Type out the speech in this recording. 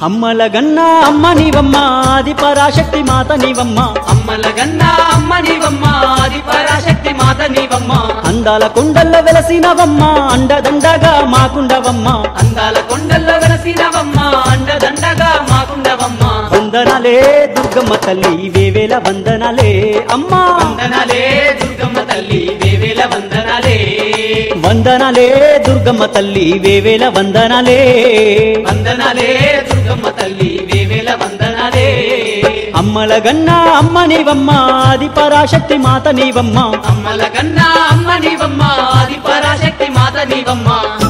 అమ్మల గన్నా అమ్మ నీవమ్మ ఆది పరాశక్తి మాత నీవమ్మ అమ్మల గన్నా అమ్మ నీవమ్మ ఆది పరాశక్తి మాత నీవమ్మ అందాల కొండల్లో వెలసినవమ్మ అండదండగా మాకుండవమ్మ అందాల కొండల్లో వెలసినవమ్మ అండదండగా మాకుండవమ్మ వందనాలే దుర్గమ్మ తల్లి వేవేల వందనాలే అమ్మా వందనాలే దుర్గమ్మ తల్లి వేవేల వందనాలే వందనాలే దుర్గమ్మ తల్లి వేవేల వందనాలే వందనాలే దుర్గమ్మ తల్లి వేవేల వందనాలే అమ్మల గన్నా అమ్మ నీవమ్మ ఆది పరాశక్తి మాత నీవమ్మ అమ్మల గన్నా అమ్మ నీవమ్మ ఆది పరాశక్తి మాత నీవమ్మ